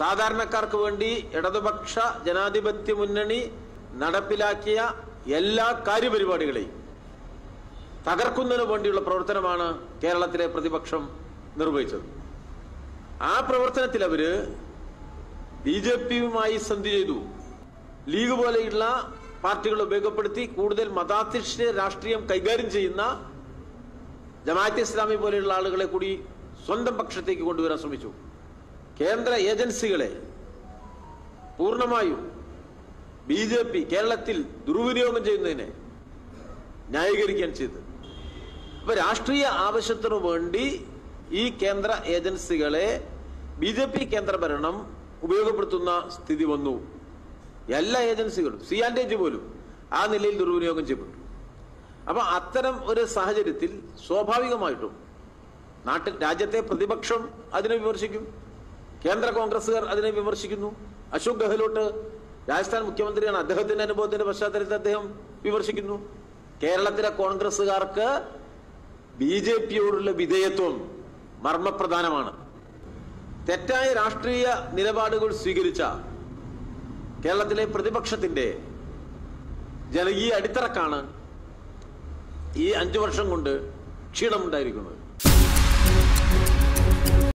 സാധാരണക്കാർക്ക് വേണ്ടി ഇടതുപക്ഷ ജനാധിപത്യ മുന്നണി നടപ്പിലാക്കിയ എല്ലാ കാര്യപരിപാടികളെയും തകർക്കുന്നതിന് വേണ്ടിയുള്ള പ്രവർത്തനമാണ് കേരളത്തിലെ പ്രതിപക്ഷം നിർവഹിച്ചത് ആ പ്രവർത്തനത്തിൽ അവര് ബി ജെ പിയുമായി സന്ധി ചെയ്തു ലീഗ് പോലെയുള്ള പാർട്ടികൾ ഉപയോഗപ്പെടുത്തി കൂടുതൽ മതാധിഷ്ഠിത രാഷ്ട്രീയം കൈകാര്യം ചെയ്യുന്ന ജമാഅത്ത് ഇസ്ലാമി പോലെയുള്ള ആളുകളെ കൂടി സ്വന്തം പക്ഷത്തേക്ക് കൊണ്ടുവരാൻ ശ്രമിച്ചു കേന്ദ്ര ഏജൻസികളെ പൂർണ്ണമായും ബി ജെ പി കേരളത്തിൽ ദുർവിനിയോഗം ചെയ്യുന്നതിനെ ന്യായീകരിക്കാൻ ചെയ്തത് അപ്പൊ രാഷ്ട്രീയ ആവശ്യത്തിനു വേണ്ടി ഈ കേന്ദ്ര ഏജൻസികളെ ബി ജെ പി കേന്ദ്ര ഭരണം ഉപയോഗപ്പെടുത്തുന്ന സ്ഥിതി വന്നു എല്ലാ ഏജൻസികളും സി ആൻഡ് എജ് പോലും ആ നിലയിൽ ദുർവിനിയോഗം ചെയ്യപ്പെട്ടു അപ്പൊ അത്തരം ഒരു സാഹചര്യത്തിൽ സ്വാഭാവികമായിട്ടും നാട്ടിൽ രാജ്യത്തെ പ്രതിപക്ഷം അതിനെ വിമർശിക്കും കേന്ദ്ര കോൺഗ്രസുകാർ അതിനെ വിമർശിക്കുന്നു അശോക് ഗെഹ്ലോട്ട് രാജസ്ഥാൻ മുഖ്യമന്ത്രിയാണ് അദ്ദേഹത്തിന്റെ അനുഭവത്തിന്റെ പശ്ചാത്തലത്തിൽ അദ്ദേഹം വിമർശിക്കുന്നു കേരളത്തിലെ കോൺഗ്രസുകാർക്ക് ബി ജെ പിയോടുള്ള വിധേയത്വം മർമ്മപ്രധാനമാണ് തെറ്റായ രാഷ്ട്രീയ നിലപാടുകൾ സ്വീകരിച്ച കേരളത്തിലെ പ്രതിപക്ഷത്തിന്റെ ജനകീയ അടിത്തറക്കാണ് ഈ അഞ്ചു വർഷം കൊണ്ട് ക്ഷീണമുണ്ടായിരിക്കുന്നത്